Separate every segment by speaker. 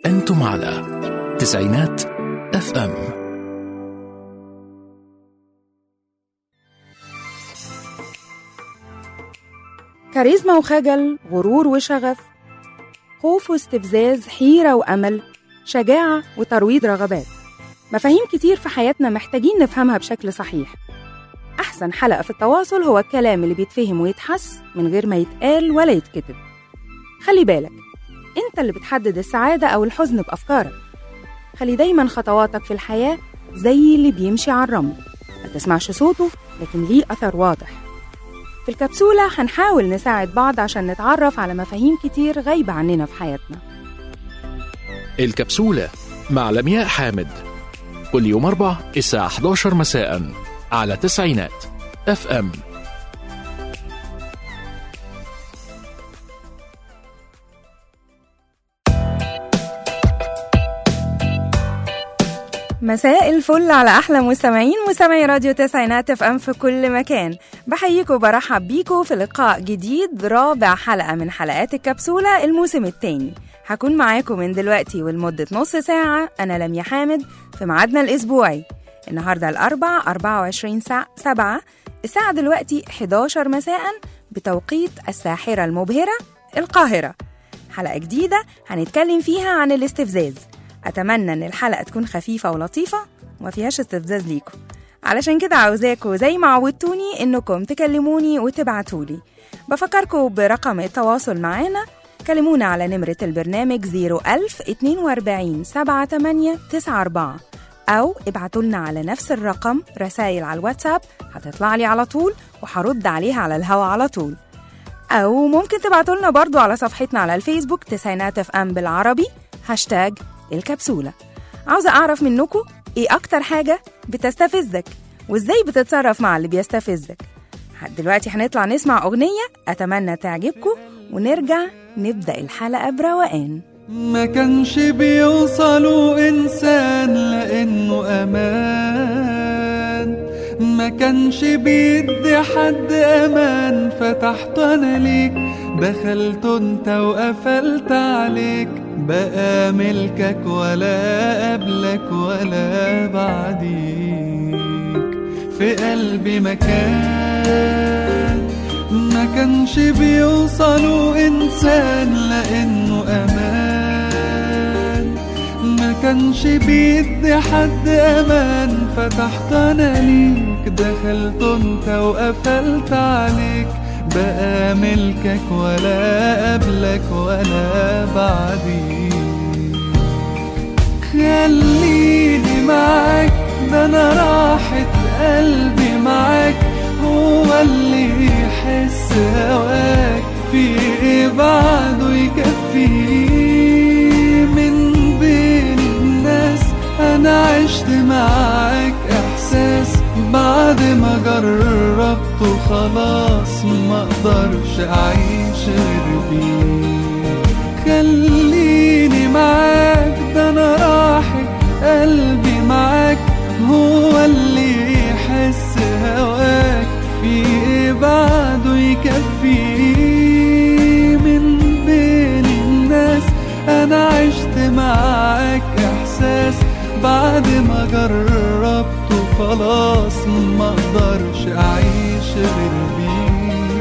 Speaker 1: أنتم على تسعينات اف ام
Speaker 2: كاريزما وخجل غرور وشغف خوف واستفزاز حيرة وأمل شجاعة وترويض رغبات مفاهيم كتير في حياتنا محتاجين نفهمها بشكل صحيح أحسن حلقة في التواصل هو الكلام اللي بيتفهم ويتحس من غير ما يتقال ولا يتكتب خلي بالك أنت اللي بتحدد السعادة أو الحزن بأفكارك خلي دايما خطواتك في الحياة زي اللي بيمشي على الرمل ما تسمعش صوته لكن ليه أثر واضح في الكبسولة هنحاول نساعد بعض عشان نتعرف على مفاهيم كتير غايبة عننا في حياتنا
Speaker 1: الكبسولة مع لمياء حامد كل يوم أربع الساعة 11 مساء على تسعينات اف ام
Speaker 2: مساء الفل على احلى مستمعين مستمعي راديو تسعينات اف ام في كل مكان بحييكم وبرحب بيكم في لقاء جديد رابع حلقه من حلقات الكبسوله الموسم الثاني هكون معاكم من دلوقتي ولمده نص ساعه انا لميا حامد في ميعادنا الاسبوعي النهارده الاربع 24 ساعه 7 الساعه دلوقتي 11 مساء بتوقيت الساحره المبهره القاهره حلقه جديده هنتكلم فيها عن الاستفزاز أتمنى إن الحلقة تكون خفيفة ولطيفة وما فيهاش استفزاز ليكم علشان كده عاوزاكم زي ما عودتوني إنكم تكلموني وتبعتولي بفكركم برقم التواصل معانا كلمونا على نمرة البرنامج 01000 42 78 94 أو ابعتوا لنا على نفس الرقم رسائل على الواتساب هتطلع لي على طول وهرد عليها على الهوا على طول أو ممكن تبعتوا لنا برضو على صفحتنا على الفيسبوك تسعينات اف ام بالعربي هاشتاج الكبسولة عاوزة أعرف منكم إيه أكتر حاجة بتستفزك وإزاي بتتصرف مع اللي بيستفزك دلوقتي هنطلع نسمع أغنية أتمنى تعجبكم ونرجع نبدأ الحلقة بروقان
Speaker 3: ما كانش بيوصلوا إنسان لأنه أمان ما كانش بيدي حد أمان فتحت أنا ليك دخلت أنت وقفلت عليك بقى ملكك ولا قبلك ولا بعديك في قلبي مكان ما كانش بيوصلوا إنسان لأنه أمان ما كانش بيدي حد أمان فتحت أنا ليك دخلت أنت وقفلت عليك بقى ملكك ولا قبلك ولا بعديك خليني معاك ده أنا راحة قلبي معاك هو اللي يحس هواك في ايه بعده يكفيه من بين الناس انا عشت معاك احساس بعد ما جربته خلاص ما اقدرش اعيش غير بيه خليني معاك ده انا راحة قلبي معاك هو اللي يحس هواك في ايه بعده يكفيه من بين الناس انا عشت معاك احساس بعد ما جربته خلاص ما اقدرش اعيش غير بيه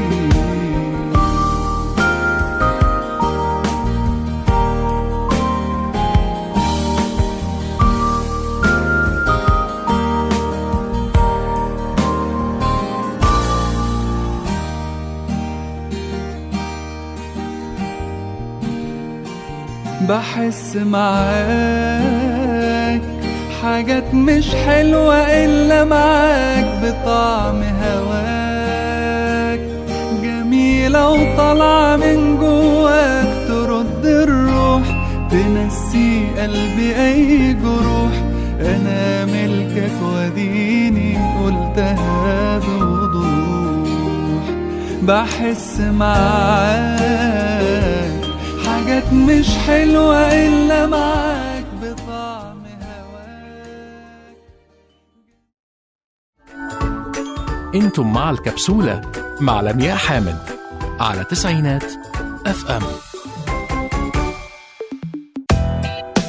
Speaker 3: بحس معاك حاجات مش حلوة إلا معاك بطعم هواك جميلة وطالعة من جواك ترد الروح تنسي قلبي أي جروح أنا ملكك وديني قلتها بوضوح بحس معاك حاجات مش حلوة إلا معاك بطعم هواك
Speaker 1: انتم مع الكبسولة مع لمياء حامد على تسعينات اف ام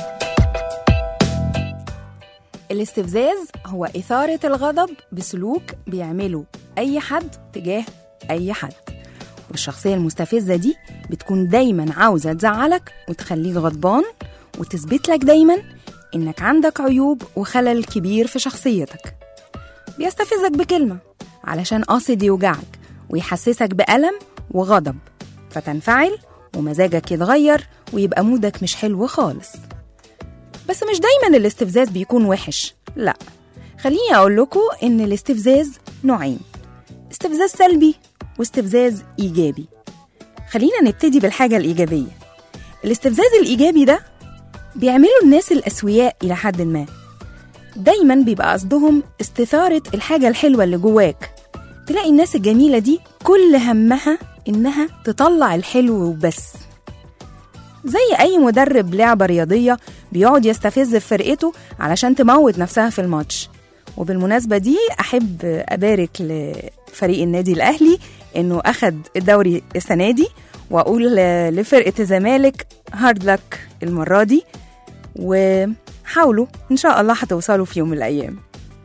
Speaker 2: الاستفزاز هو إثارة الغضب بسلوك بيعمله أي حد تجاه أي حد والشخصية المستفزة دي بتكون دايما عاوزة تزعلك وتخليك غضبان وتثبت لك دايما إنك عندك عيوب وخلل كبير في شخصيتك بيستفزك بكلمة علشان قاصد يوجعك ويحسسك بألم وغضب فتنفعل ومزاجك يتغير ويبقى مودك مش حلو خالص بس مش دايما الاستفزاز بيكون وحش لا خليني أقول لكم إن الاستفزاز نوعين استفزاز سلبي واستفزاز إيجابي خلينا نبتدي بالحاجة الإيجابية الاستفزاز الإيجابي ده بيعملوا الناس الأسوياء إلى حد ما دايما بيبقى قصدهم استثارة الحاجة الحلوة اللي جواك تلاقي الناس الجميلة دي كل همها إنها تطلع الحلو وبس زي أي مدرب لعبة رياضية بيقعد يستفز في فرقته علشان تموت نفسها في الماتش وبالمناسبة دي أحب أبارك لفريق النادي الأهلي إنه أخد الدوري السنة دي وأقول لفرقة الزمالك هارد لك المرة دي وحاولوا إن شاء الله هتوصلوا في يوم من الأيام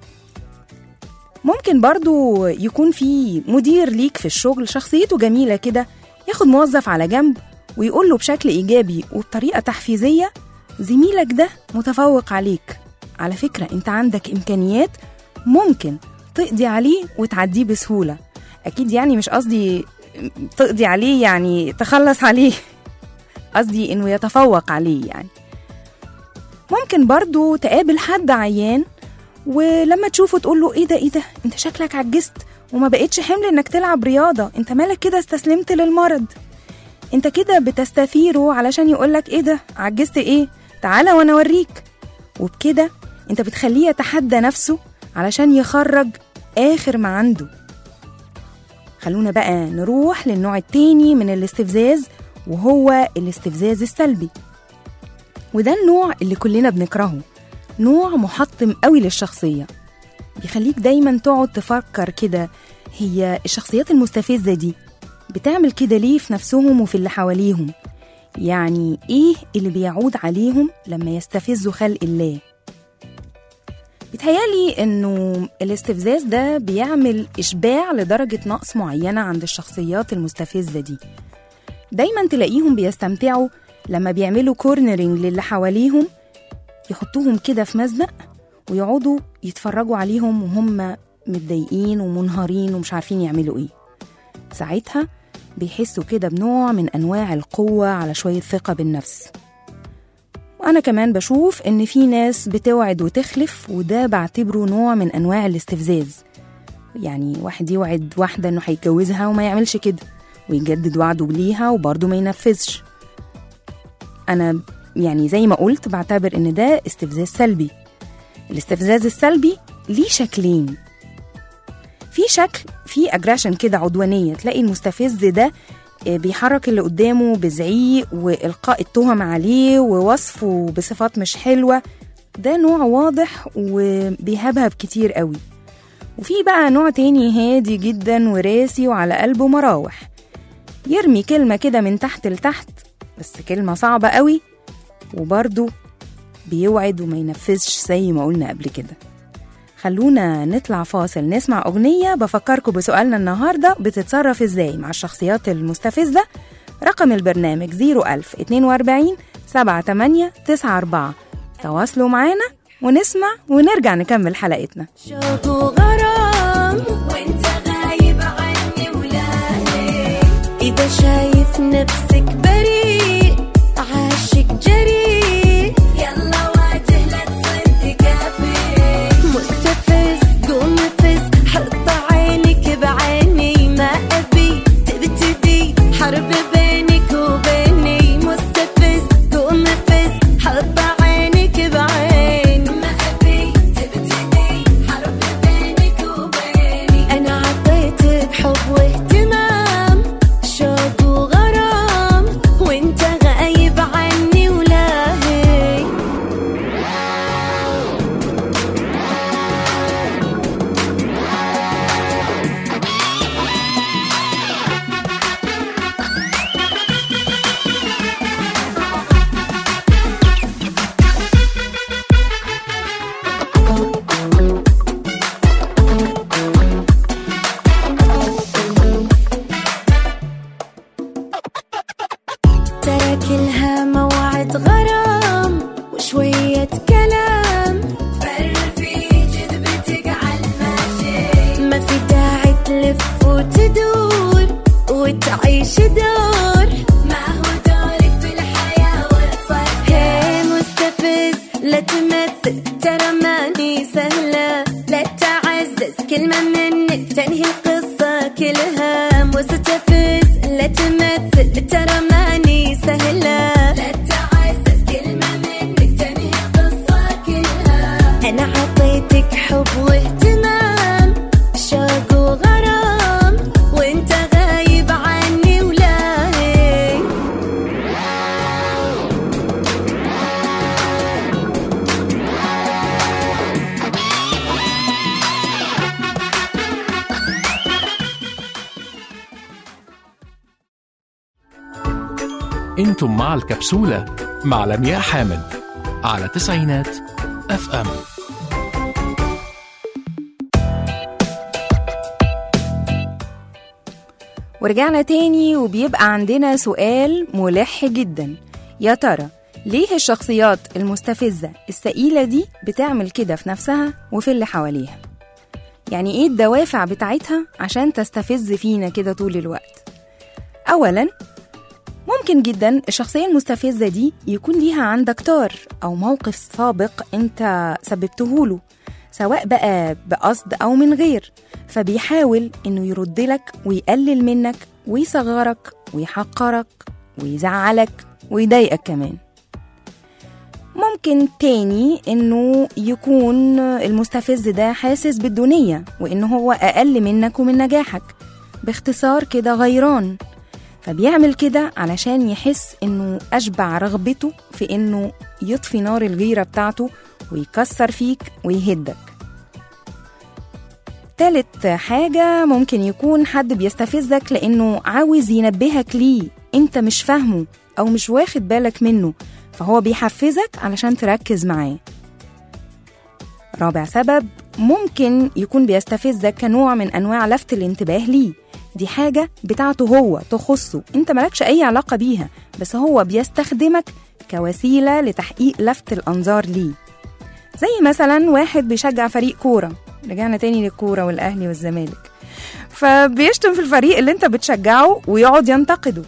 Speaker 2: ممكن برضو يكون في مدير ليك في الشغل شخصيته جميلة كده ياخد موظف على جنب ويقول له بشكل إيجابي وبطريقة تحفيزية زميلك ده متفوق عليك على فكرة انت عندك إمكانيات ممكن تقضي عليه وتعديه بسهولة أكيد يعني مش قصدي تقضي عليه يعني تخلص عليه قصدي إنه يتفوق عليه يعني ممكن برضو تقابل حد عيان ولما تشوفه تقول له ايه ده ايه ده انت شكلك عجزت وما بقتش حمل انك تلعب رياضة انت مالك كده استسلمت للمرض انت كده بتستثيره علشان يقولك ايه ده عجزت ايه تعالى وانا اوريك وبكده انت بتخليه يتحدى نفسه علشان يخرج اخر ما عنده خلونا بقى نروح للنوع التاني من الاستفزاز وهو الاستفزاز السلبي وده النوع اللي كلنا بنكرهه نوع محطم قوي للشخصية بيخليك دايما تقعد تفكر كده هي الشخصيات المستفزة دي بتعمل كده ليه في نفسهم وفي اللي حواليهم يعني ايه اللي بيعود عليهم لما يستفزوا خلق الله بيتهيالي انه الاستفزاز ده بيعمل اشباع لدرجة نقص معينة عند الشخصيات المستفزة دي دايما تلاقيهم بيستمتعوا لما بيعملوا كورنرينج للي حواليهم يحطوهم كده في مزنق ويقعدوا يتفرجوا عليهم وهم متضايقين ومنهارين ومش عارفين يعملوا ايه ساعتها بيحسوا كده بنوع من انواع القوه على شويه ثقه بالنفس وانا كمان بشوف ان في ناس بتوعد وتخلف وده بعتبره نوع من انواع الاستفزاز يعني واحد يوعد واحده انه هيتجوزها وما يعملش كده ويجدد وعده ليها وبرضه ما ينفذش انا يعني زي ما قلت بعتبر ان ده استفزاز سلبي الاستفزاز السلبي ليه شكلين في شكل في اجريشن كده عدوانيه تلاقي المستفز ده بيحرك اللي قدامه بزعيق والقاء التهم عليه ووصفه بصفات مش حلوه ده نوع واضح وبيهبهب كتير قوي وفي بقى نوع تاني هادي جدا وراسي وعلى قلبه مراوح يرمي كلمة كده من تحت لتحت بس كلمة صعبة قوي وبرضه بيوعد وما ينفذش زي ما قلنا قبل كده خلونا نطلع فاصل نسمع أغنية بفكركم بسؤالنا النهاردة بتتصرف إزاي مع الشخصيات المستفزة رقم البرنامج 01042 7894 تواصلوا معانا ونسمع ونرجع نكمل حلقتنا
Speaker 4: شوق وغرام وانت غايب عني ولاهي اذا شايف نفسك بريء عاشق جريء يلا واجه لا تصير تكافي مستفز قوم نفز حط عينك بعيني ما ابي تبتدي حرب بينك وبيني مستفز قوم نفز حط عينك بعيني ما ابي تبتدي حرب بينك وبيني انا عطيتك حب واهتمام شوق وغرام وانت حب واهتمام شوق وغرام وانت غايب عني ولاهي
Speaker 1: انتم مع الكبسولة مع لمياء حامد على تسعينات اف ام
Speaker 2: ورجعنا تاني وبيبقى عندنا سؤال ملح جدا يا ترى ليه الشخصيات المستفزة الثقيلة دي بتعمل كده في نفسها وفي اللي حواليها يعني ايه الدوافع بتاعتها عشان تستفز فينا كده طول الوقت أولا ممكن جدا الشخصية المستفزة دي يكون ليها عندك طار أو موقف سابق أنت سببته له سواء بقى بقصد أو من غير فبيحاول إنه يرد لك ويقلل منك ويصغرك ويحقرك ويزعلك ويضايقك كمان ممكن تاني إنه يكون المستفز ده حاسس بالدونية وإنه هو أقل منك ومن نجاحك باختصار كده غيران فبيعمل كده علشان يحس انه اشبع رغبته في انه يطفي نار الغيره بتاعته ويكسر فيك ويهدك تالت حاجة ممكن يكون حد بيستفزك لأنه عاوز ينبهك ليه أنت مش فاهمه أو مش واخد بالك منه فهو بيحفزك علشان تركز معاه رابع سبب ممكن يكون بيستفزك كنوع من أنواع لفت الانتباه ليه دي حاجة بتاعته هو تخصه انت مالكش أي علاقة بيها بس هو بيستخدمك كوسيلة لتحقيق لفت الأنظار ليه زي مثلا واحد بيشجع فريق كورة رجعنا تاني للكورة والأهلي والزمالك فبيشتم في الفريق اللي انت بتشجعه ويقعد ينتقده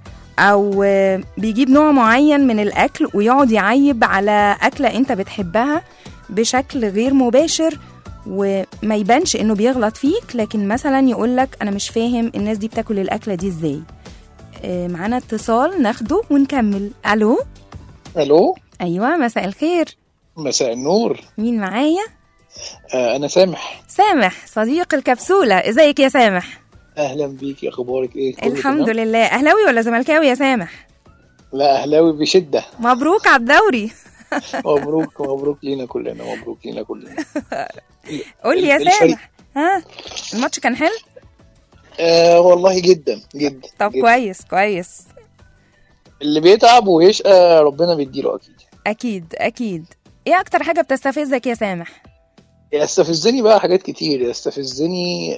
Speaker 2: أو آه، بيجيب نوع معين من الأكل ويقعد يعيب على أكلة انت بتحبها بشكل غير مباشر وما يبانش انه بيغلط فيك لكن مثلا يقولك انا مش فاهم الناس دي بتاكل الاكله دي ازاي آه، معانا اتصال ناخده ونكمل الو
Speaker 5: الو
Speaker 2: ايوه مساء الخير
Speaker 5: مساء النور
Speaker 2: مين معايا
Speaker 5: آه انا سامح
Speaker 2: سامح صديق الكبسوله ازيك يا سامح
Speaker 5: اهلا بيكي اخبارك ايه كله
Speaker 2: الحمد
Speaker 5: تمام؟
Speaker 2: لله اهلاوي ولا زملكاوي يا سامح
Speaker 5: لا اهلاوي بشده
Speaker 2: مبروك على الدوري
Speaker 5: مبروك مبروك لينا كلنا مبروك لينا كلنا
Speaker 2: قول لي يا
Speaker 5: الفريق-
Speaker 2: سامح ها الماتش كان حلو
Speaker 5: آه والله جدا جدا
Speaker 2: طب
Speaker 5: جداً.
Speaker 2: كويس كويس
Speaker 5: اللي بيتعب ويشقى ربنا بيديله اكيد
Speaker 2: اكيد اكيد ايه اكتر حاجه بتستفزك يا سامح
Speaker 5: يستفزني بقى حاجات كتير يستفزني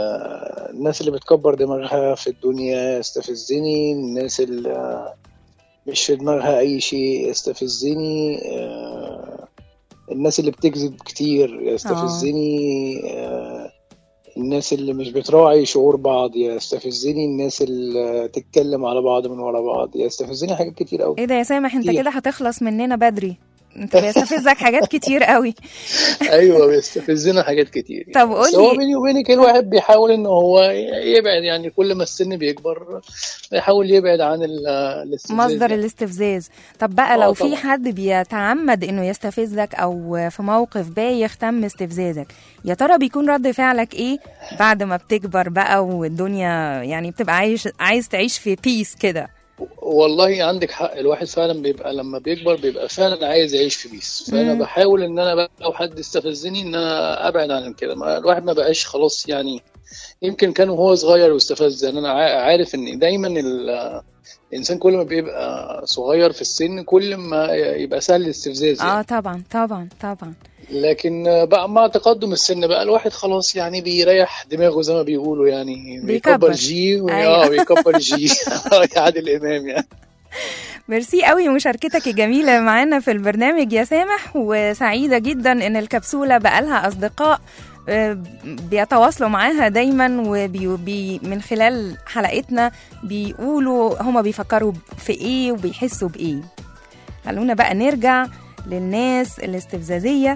Speaker 5: آه الناس اللي بتكبر دماغها في الدنيا يستفزني الناس اللي آه، مش في دماغها اي شيء يستفزني آه الناس اللي بتكذب كتير يستفزني آه الناس اللي مش بتراعي شعور بعض يستفزني الناس اللي تتكلم على بعض من ورا بعض يستفزني حاجات كتير قوي
Speaker 2: ايه ده يا سامح انت
Speaker 5: كتير.
Speaker 2: كده هتخلص مننا بدري انت بيستفزك حاجات كتير قوي
Speaker 5: ايوه بيستفزنا حاجات كتير
Speaker 2: طب قول
Speaker 5: بس هو
Speaker 2: لي-
Speaker 5: بيني وبينك الواحد بيحاول ان هو يبعد يعني كل ما السن بيكبر بيحاول يبعد عن ال- الاستفزاز
Speaker 2: مصدر
Speaker 5: ده.
Speaker 2: الاستفزاز طب بقى
Speaker 5: آه
Speaker 2: لو في
Speaker 5: طبعاً.
Speaker 2: حد بيتعمد انه يستفزك او في موقف بايخ تم استفزازك يا ترى بيكون رد فعلك ايه بعد ما بتكبر بقى والدنيا يعني بتبقى عايش عايز تعيش في بيس كده
Speaker 5: والله عندك حق الواحد فعلا بيبقى لما بيكبر بيبقى فعلا عايز يعيش في بيس فانا
Speaker 2: مم.
Speaker 5: بحاول ان انا بقى لو حد استفزني ان انا ابعد عن كده ما الواحد ما بقاش خلاص يعني يمكن كان وهو صغير واستفز يعني انا عا- عارف ان دايما ال- الانسان كل ما بيبقى صغير في السن كل ما يبقى سهل الاستفزاز يعني.
Speaker 2: اه طبعا طبعا طبعا
Speaker 5: لكن بقى مع تقدم السن بقى الواحد خلاص يعني بيريح دماغه زي ما بيقولوا يعني
Speaker 2: بيكبر.
Speaker 5: بيكبر جي و-
Speaker 2: أيوة.
Speaker 5: اه بيكبر جي يا عادل امام يعني
Speaker 2: ميرسي قوي مشاركتك الجميلة معانا في البرنامج يا سامح وسعيدة جدا ان الكبسولة بقالها اصدقاء آه، بيتواصلوا معاها دايما وبي من خلال حلقتنا بيقولوا هما بيفكروا في ايه وبيحسوا بايه خلونا بقى نرجع للناس الاستفزازية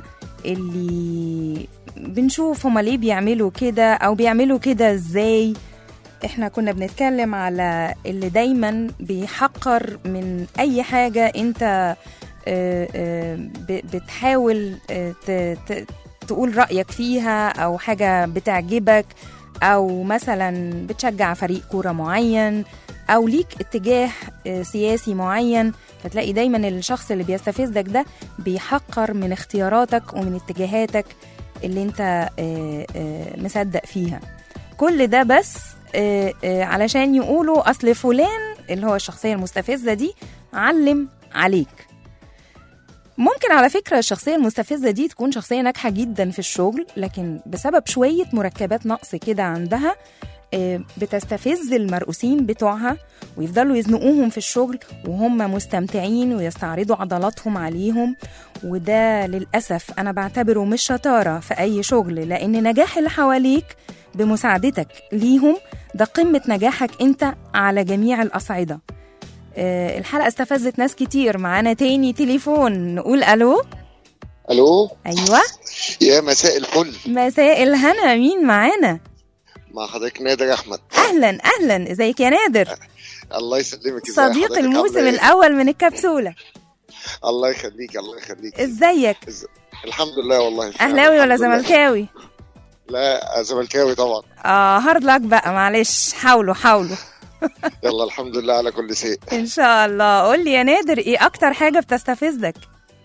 Speaker 2: اللي بنشوف هما ليه بيعملوا كده او بيعملوا كده ازاي احنا كنا بنتكلم على اللي دايما بيحقر من اي حاجة انت آه، آه، ب- بتحاول آه، ت- ت- تقول رأيك فيها أو حاجة بتعجبك أو مثلا بتشجع فريق كورة معين أو ليك اتجاه آه، سياسي معين فتلاقي دايما الشخص اللي بيستفزك ده بيحقر من اختياراتك ومن اتجاهاتك اللي انت آه، آه، مصدق فيها كل ده بس آه، آه، علشان يقولوا أصل فلان اللي هو الشخصية المستفزة دي علم عليك ممكن على فكرة الشخصية المستفزة دي تكون شخصية ناجحة جدا في الشغل لكن بسبب شوية مركبات نقص كده عندها آه، بتستفز المرؤوسين بتوعها ويفضلوا يزنقوهم في الشغل وهم مستمتعين ويستعرضوا عضلاتهم عليهم وده للأسف أنا بعتبره مش شطارة في أي شغل لأن نجاح اللي حواليك بمساعدتك ليهم ده قمة نجاحك أنت على جميع الأصعدة آه، الحلقة استفزت ناس كتير معانا تاني تليفون نقول ألو
Speaker 6: الو
Speaker 2: أيوة
Speaker 6: يا مساء الفل
Speaker 2: مساء الهنا مين معانا
Speaker 6: مع حضرتك نادر احمد
Speaker 2: أهلا أهلا ازيك يا نادر
Speaker 6: الله يسلمك ازي
Speaker 2: صديق
Speaker 6: حضرتك؟
Speaker 2: الموسم
Speaker 6: عاملة إيه؟
Speaker 2: الأول من الكبسولة
Speaker 6: الله يخليك الله يخليك
Speaker 2: ازيك
Speaker 6: إز... الحمد لله والله
Speaker 2: أهلاوي ولا
Speaker 6: الحمد لله.
Speaker 2: زملكاوي
Speaker 6: لا زملكاوي طبعا
Speaker 2: اه هارد لك بقى معلش حاولوا حاولوا
Speaker 6: يلا الحمد لله على كل شيء
Speaker 2: ان شاء الله قول لي يا نادر ايه اكتر حاجه بتستفزك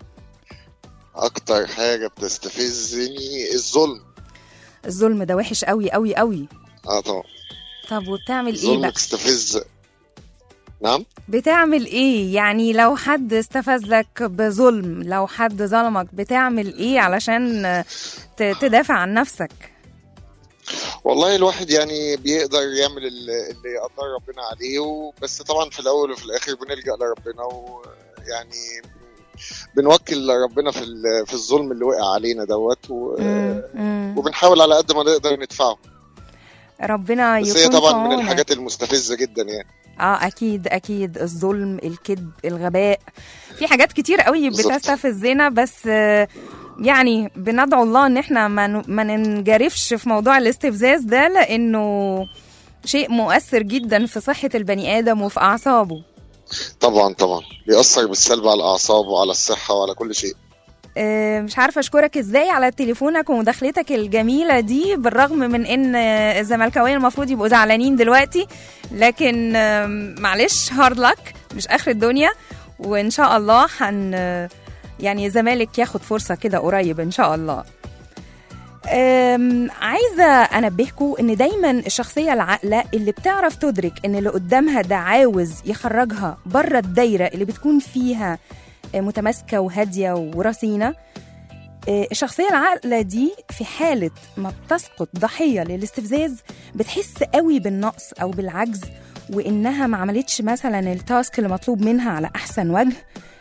Speaker 6: اكتر حاجه بتستفزني الظلم
Speaker 2: الظلم ده وحش قوي قوي قوي
Speaker 6: اه طبعا
Speaker 2: طب وبتعمل ايه
Speaker 6: الظلم
Speaker 2: بقى
Speaker 6: بتستفز نعم
Speaker 2: بتعمل ايه يعني لو حد استفزك بظلم لو حد ظلمك بتعمل ايه علشان ت- تدافع عن نفسك
Speaker 6: والله الواحد يعني بيقدر يعمل ال- اللي يقدر ربنا عليه و- بس طبعا في الاول وفي الاخر بنلجا لربنا ويعني بنوكل ربنا في ال- في الظلم اللي وقع علينا دوت و...
Speaker 2: مم، مم.
Speaker 6: وبنحاول على قد ما نقدر ندفعه
Speaker 2: ربنا
Speaker 6: بس
Speaker 2: يكون
Speaker 6: هي طبعا
Speaker 2: في
Speaker 6: من
Speaker 2: عونك.
Speaker 6: الحاجات المستفزه جدا يعني
Speaker 2: اه اكيد اكيد الظلم الكذب الغباء في حاجات كتير قوي
Speaker 6: بالظبط.
Speaker 2: بتستفزنا بس آه، يعني بندعو الله ان احنا ما ن- ما ننجرفش في موضوع الاستفزاز ده لانه شيء مؤثر جدا في صحة البني آدم وفي أعصابه
Speaker 6: طبعا طبعا بيأثر بالسلب على الاعصاب وعلى الصحه وعلى كل شيء
Speaker 2: آه، مش عارفة أشكرك إزاي على تليفونك ومداخلتك الجميلة دي بالرغم من إن آه، الزملكاوية المفروض يبقوا زعلانين دلوقتي لكن آم، معلش هارد لك مش آخر الدنيا وإن شاء الله هن يعني الزمالك ياخد فرصة كده قريب إن شاء الله أم، عايزة أنبهكم إن دايما الشخصية العاقلة اللي بتعرف تدرك إن اللي قدامها ده عاوز يخرجها بره الدايرة اللي بتكون فيها آه، متماسكة وهادية ورصينة آه، الشخصية العاقلة دي في حالة ما بتسقط ضحية للاستفزاز بتحس قوي بالنقص أو بالعجز وإنها ما عملتش مثلا التاسك اللي مطلوب منها على أحسن وجه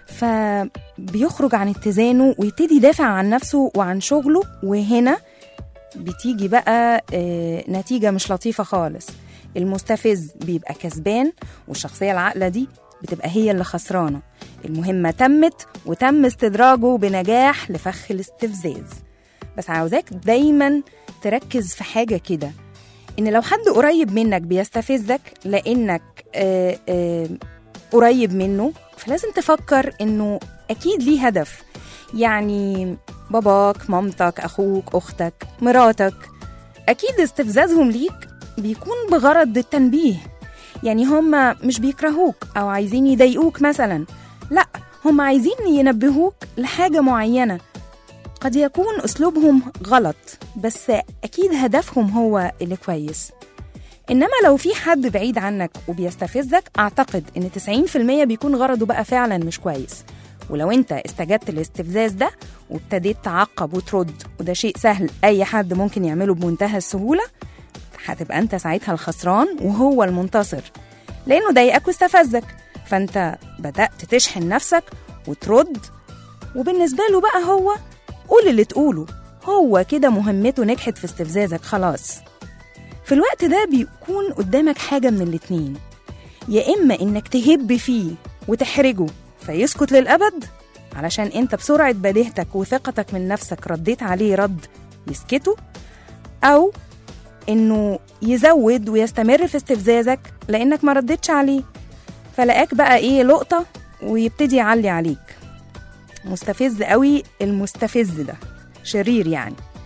Speaker 2: فبيخرج عن اتزانه ويبتدي يدافع عن نفسه وعن شغله وهنا بتيجي بقى آه، نتيجة مش لطيفة خالص المستفز بيبقى كسبان والشخصية العاقلة دي بتبقى هي اللي خسرانة المهمة تمت وتم استدراجه بنجاح لفخ الاستفزاز بس عاوزاك دايما تركز في حاجة كده إن لو حد قريب منك بيستفزك لأنك آه، آه، قريب منه فلازم تفكر إنه أكيد ليه هدف يعني باباك مامتك أخوك أختك مراتك أكيد استفزازهم ليك بيكون بغرض التنبيه يعني هم مش بيكرهوك أو عايزين يضايقوك مثلا لا هم عايزين ينبهوك لحاجة معينة قد يكون أسلوبهم غلط بس أكيد هدفهم هو اللي كويس إنما لو في حد بعيد عنك وبيستفزك أعتقد إن 90% بيكون غرضه بقى فعلا مش كويس ولو أنت استجبت الاستفزاز ده وابتديت تعقب وترد وده شيء سهل أي حد ممكن يعمله بمنتهى السهولة هتبقى أنت ساعتها الخسران وهو المنتصر لأنه ضايقك واستفزك فأنت بدأت تشحن نفسك وترد وبالنسبة له بقى هو قول اللي تقوله هو كده مهمته نجحت في استفزازك خلاص في الوقت ده بيكون قدامك حاجة من الاتنين يا إما إنك تهب فيه وتحرجه فيسكت للأبد علشان أنت بسرعة بديهتك وثقتك من نفسك رديت عليه رد يسكته أو إنه يزود ويستمر في استفزازك لأنك ما ردتش عليه فلقاك بقى إيه لقطة ويبتدي يعلي عليك مستفز قوي المستفز ده شرير يعني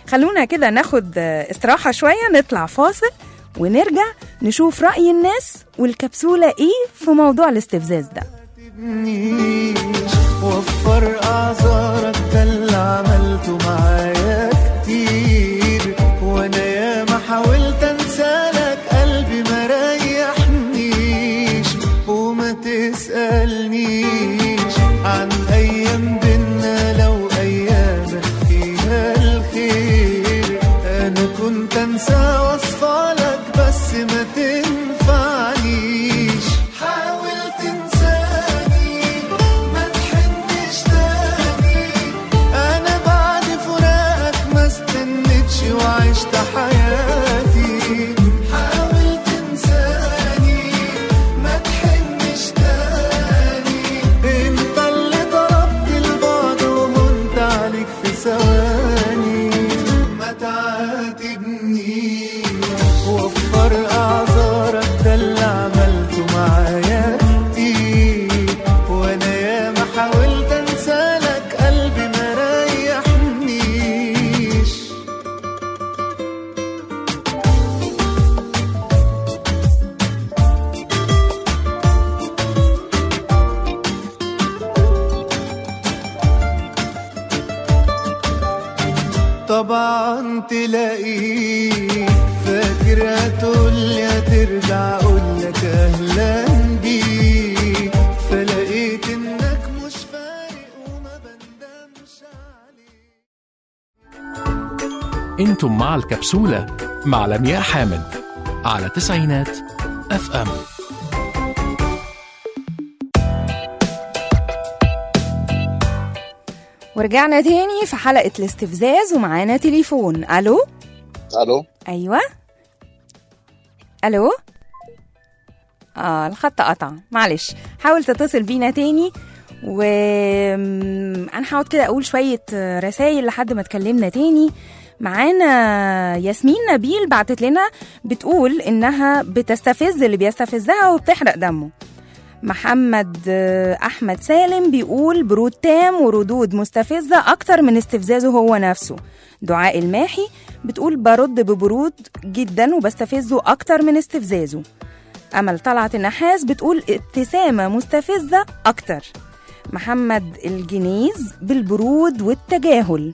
Speaker 2: خلونا كده ناخد آه، استراحة شوية نطلع فاصل ونرجع نشوف رأي الناس والكبسولة ايه في موضوع الاستفزاز ده
Speaker 3: تبنيش وفر اعذارك ده اللي عملته معايا كتير وانا ياما حاولت انسالك قلبي ما ريحنيش وما تسألنيش عن ايام بينا لو ايامك فيها الخير انا كنت انسى وصفالك بس ما تنفعنيش حاول تنساني ما تحنش تاني انا بعد فراقك ما استنيتش وعشت حياتي حاول تنساني ما تحنش تاني انت اللي ضربت البعد وهنت عليك في ثواني ما تعاتبنيش وفر اعذارك ده اللي عملته معايا كتير وانا ياما حاولت انسالك قلبي ما ريحنيش طبعا تلاقيك فاكر هتقولي هترجع اقولك اهلا بيك فلقيت انك مش فارق وما بندمش عليك
Speaker 1: انتم مع الكبسولة مع لمياء حامد على تسعينات اف ام
Speaker 2: ورجعنا تاني في حلقة الاستفزاز ومعانا تليفون الو
Speaker 6: الو
Speaker 2: ايوه الو اه الخط قطع معلش حاول تتصل بينا تاني و م- انا هقعد كده اقول شويه رسائل لحد ما تكلمنا تاني معانا ياسمين نبيل بعتت لنا بتقول انها بتستفز اللي بيستفزها وبتحرق دمه محمد آه، احمد سالم بيقول برود تام وردود مستفزه اكتر من استفزازه هو نفسه دعاء الماحي بتقول برد ببرود جدا وبستفزه اكتر من استفزازه امل طلعت النحاس بتقول ابتسامه مستفزه اكتر محمد الجنيز بالبرود والتجاهل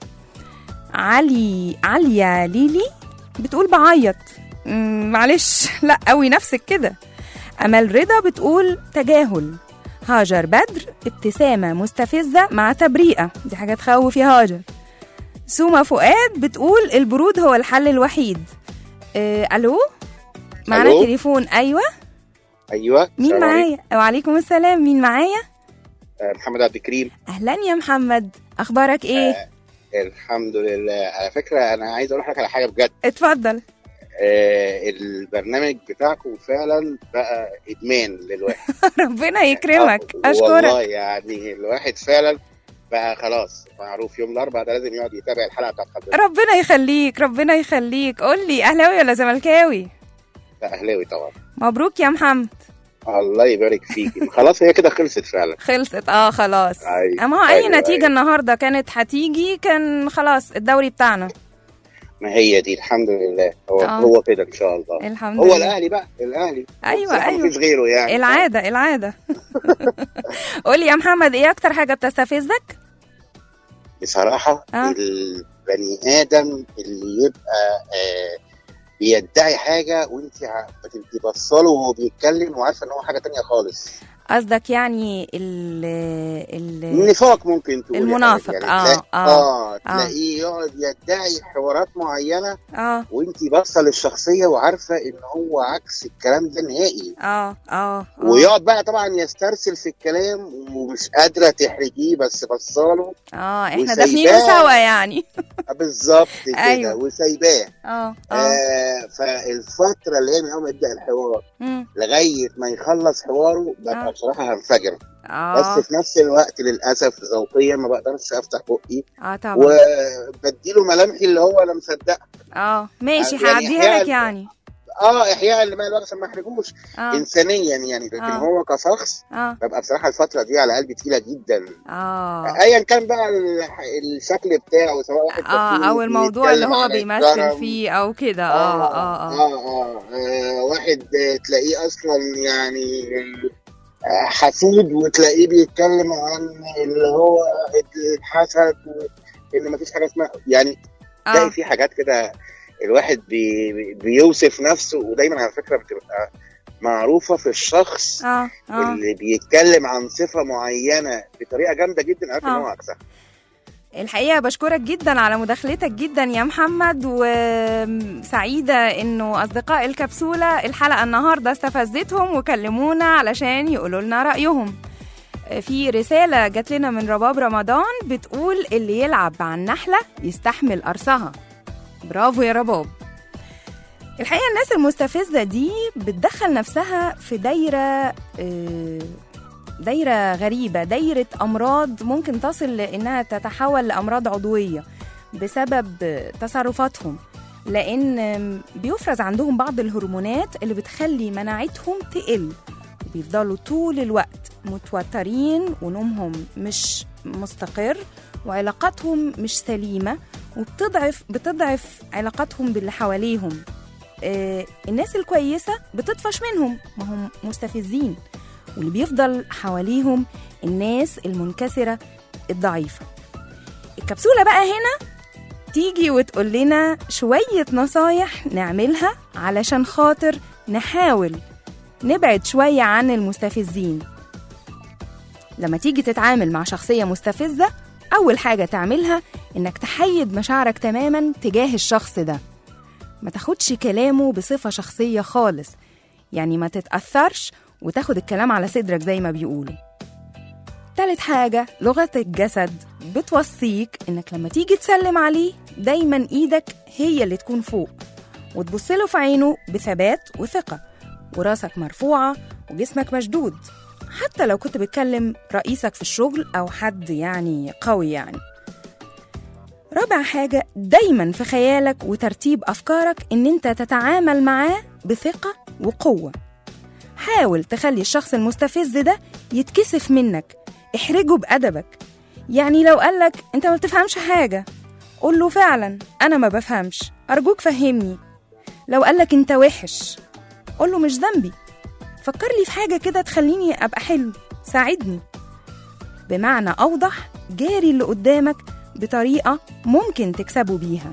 Speaker 2: علي عليا ليلي بتقول بعيط مم، معلش لا قوي نفسك كده امل رضا بتقول تجاهل هاجر بدر ابتسامه مستفزه مع تبريئه دي حاجه تخوف يا هاجر سوما فؤاد بتقول البرود هو الحل الوحيد آه، الو معانا
Speaker 7: ألو؟
Speaker 2: تليفون ايوه
Speaker 7: ايوه
Speaker 2: مين
Speaker 7: السلام عليكم.
Speaker 2: معايا وعليكم السلام مين معايا
Speaker 7: آه، محمد عبد الكريم
Speaker 2: اهلا يا محمد اخبارك ايه
Speaker 7: الحمد لله على فكره انا عايز اقول لك على حاجه بجد
Speaker 2: اتفضل
Speaker 7: آه البرنامج بتاعكم فعلا بقى ادمان للواحد
Speaker 2: ربنا يكرمك
Speaker 7: آه، والله
Speaker 2: اشكرك
Speaker 7: يعني الواحد فعلا بقى خلاص معروف يوم الاربعاء ده لازم يقعد يتابع الحلقه بتاعت حضرتك
Speaker 2: ربنا يخليك ربنا يخليك قول لي اهلاوي ولا زملكاوي
Speaker 7: ده اهلاوي طبعا
Speaker 2: مبروك يا محمد
Speaker 7: الله يبارك فيك خلاص هي كده خلصت فعلا
Speaker 2: خلصت اه خلاص
Speaker 7: أيوة،
Speaker 2: اما هو اي
Speaker 7: أيوة،
Speaker 2: نتيجه
Speaker 7: أيوة.
Speaker 2: النهارده كانت هتيجي كان خلاص الدوري بتاعنا
Speaker 7: ما هي دي الحمد لله هو
Speaker 2: آه.
Speaker 7: هو كده ان شاء الله
Speaker 2: الحمد
Speaker 7: هو
Speaker 2: لله
Speaker 7: الاهلي بقى الاهلي
Speaker 2: أيوة،
Speaker 7: بصراحة
Speaker 2: أيوة.
Speaker 7: مفيش غيره يعني
Speaker 2: العاده العاده قول لي يا محمد ايه اكتر حاجه بتستفزك
Speaker 7: بصراحة
Speaker 2: آه.
Speaker 7: البني آدم اللي يبقى آه بيدعي حاجة وانت ع- بتبقي بصاله وهو بيتكلم وعارفة ان هو حاجة تانية خالص
Speaker 2: قصدك يعني ال ال
Speaker 7: النفاق ممكن تقول
Speaker 2: المنافق، آه، آه،
Speaker 7: اه تلاقيه يقعد يدعي حوارات معينة
Speaker 2: اه
Speaker 7: وانت باصة للشخصية وعارفة ان هو عكس الكلام ده نهائي
Speaker 2: اه اه آه.
Speaker 7: ويقعد بقى طبعا يسترسل في الكلام ومش قادرة تحرجيه بس بصاله
Speaker 2: اه احنا
Speaker 7: وسايباه.
Speaker 2: دافنينه سوا يعني
Speaker 7: بالظبط كده
Speaker 2: أيوة.
Speaker 7: وسايباه
Speaker 2: اه اه
Speaker 7: آه فالفترة اللي هي من أول ما يبدأ الحوار
Speaker 2: مم.
Speaker 7: لغاية ما يخلص حواره ببقى
Speaker 2: آه.
Speaker 7: بصراحة هنفجر
Speaker 2: اه
Speaker 7: بس في نفس الوقت للأسف ذوقيا ما بقدرش أفتح بقي
Speaker 2: اه طبعا
Speaker 7: وبديله ملامحي اللي هو أنا مصدقها
Speaker 2: اه ماشي
Speaker 7: يعني
Speaker 2: هعديها لك
Speaker 7: أحياناً-
Speaker 2: يعني
Speaker 7: اه احياء اللي ما الوقت عشان ما احرجوش
Speaker 2: اه
Speaker 7: انسانيا يعني لكن
Speaker 2: آه.
Speaker 7: هو كشخص
Speaker 2: اه
Speaker 7: ببقى بصراحه الفتره دي على قلبي تقيله جدا
Speaker 2: اه
Speaker 7: ايا كان بقى ال- الشكل بتاعه سواء واحد
Speaker 2: اه
Speaker 7: تخين
Speaker 2: او الموضوع اللي
Speaker 7: بيتكلم
Speaker 2: هو
Speaker 7: عن
Speaker 2: بيمثل
Speaker 7: الكرم.
Speaker 2: فيه او كده اه اه اه
Speaker 7: آه, آه, آه واحد آه، تلاقيه اصلا يعني آه، حسود وتلاقيه بيتكلم عن اللي هو الحسد وان مفيش حاجه اسمها يعني تلاقي
Speaker 2: اه
Speaker 7: في حاجات كده الواحد بي بي- بيوصف نفسه ودايما على فكره بتبقى معروفه في الشخص
Speaker 2: اه اه
Speaker 7: اللي بيتكلم عن صفه معينه بطريقه جامده جدا عارف ان
Speaker 2: آه.
Speaker 7: هو عكسها
Speaker 2: الحقيقة بشكرك جدا على مداخلتك جدا يا محمد وسعيدة انه اصدقاء الكبسولة الحلقة النهاردة استفزتهم وكلمونا علشان يقولوا لنا رأيهم في رسالة جات لنا من رباب رمضان بتقول اللي يلعب مع النحلة يستحمل قرصها برافو يا رباب الحقيقة الناس المستفزة دي بتدخل نفسها في دايرة آه، دايرة غريبة دايرة أمراض ممكن تصل لأنها تتحول لأمراض عضوية بسبب تصرفاتهم لأن بيفرز عندهم بعض الهرمونات اللي بتخلي مناعتهم تقل وبيفضلوا طول الوقت متوترين ونومهم مش مستقر وعلاقاتهم مش سليمة وبتضعف بتضعف علاقاتهم باللي حواليهم آه، الناس الكويسة بتطفش منهم ما هم مستفزين واللي بيفضل حواليهم الناس المنكسرة الضعيفة الكبسولة بقى هنا تيجي وتقول لنا شوية نصايح نعملها علشان خاطر نحاول نبعد شوية عن المستفزين لما تيجي تتعامل مع شخصية مستفزة أول حاجة تعملها إنك تحيد مشاعرك تماما تجاه الشخص ده ما تاخدش كلامه بصفة شخصية خالص يعني ما تتأثرش وتاخد الكلام على صدرك زي ما بيقولوا تالت حاجة لغة الجسد بتوصيك إنك لما تيجي تسلم عليه دايما إيدك هي اللي تكون فوق وتبص له في عينه بثبات وثقة وراسك مرفوعة وجسمك مشدود حتى لو كنت بتكلم رئيسك في الشغل أو حد يعني قوي يعني رابع حاجة دايما في خيالك وترتيب أفكارك إن أنت تتعامل معاه بثقة وقوة حاول تخلي الشخص المستفز ده يتكسف منك احرجه بأدبك يعني لو قالك انت ما بتفهمش حاجة قول له فعلا انا ما بفهمش ارجوك فهمني لو قالك انت وحش قول له مش ذنبي فكر لي في حاجة كده تخليني ابقى حلو ساعدني بمعنى اوضح جاري اللي قدامك بطريقة ممكن تكسبه بيها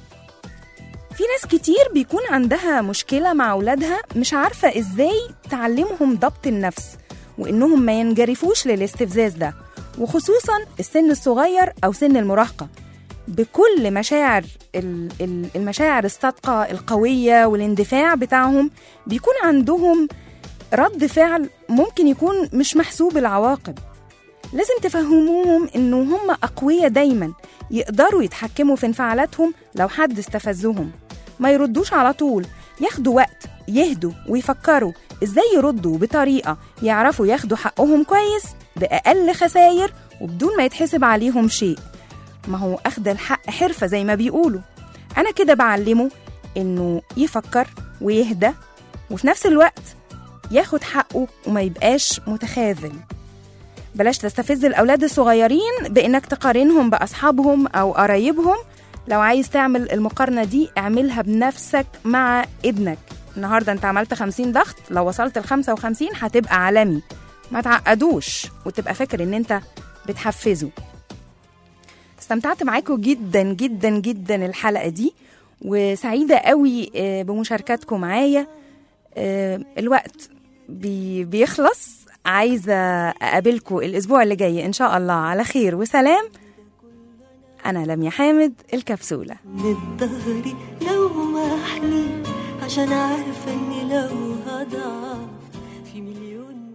Speaker 2: في ناس كتير بيكون عندها مشكلة مع أولادها مش عارفة إزاي تعلمهم ضبط النفس وإنهم ما ينجرفوش للاستفزاز ده وخصوصا السن الصغير أو سن المراهقة بكل مشاعر ال- ال- المشاعر الصادقة القوية والاندفاع بتاعهم بيكون عندهم رد فعل ممكن يكون مش محسوب العواقب لازم تفهموهم إنه هم أقوياء دايما يقدروا يتحكموا في انفعالاتهم لو حد استفزهم ما يردوش على طول ياخدوا وقت يهدوا ويفكروا ازاي يردوا بطريقة يعرفوا ياخدوا حقهم كويس بأقل خساير وبدون ما يتحسب عليهم شيء ما هو أخد الحق حرفة زي ما بيقولوا أنا كده بعلمه إنه يفكر ويهدى وفي نفس الوقت ياخد حقه وما يبقاش متخاذل بلاش تستفز الأولاد الصغيرين بإنك تقارنهم بأصحابهم أو قرايبهم لو عايز تعمل المقارنة دي اعملها بنفسك مع ابنك النهاردة انت عملت 50 ضغط لو وصلت ل 55 هتبقى عالمي ما تعقدوش وتبقى فاكر ان انت بتحفزه استمتعت معاكم جدا جدا جدا الحلقة دي وسعيدة قوي آه، بمشاركتكم معايا آه، الوقت بي بيخلص عايزة أقابلكم الأسبوع اللي جاي إن شاء الله على خير وسلام أنا لميا حامد الكبسولة
Speaker 8: من ظهري لو ما أحلي عشان عارفة إني لو هضعف في مليون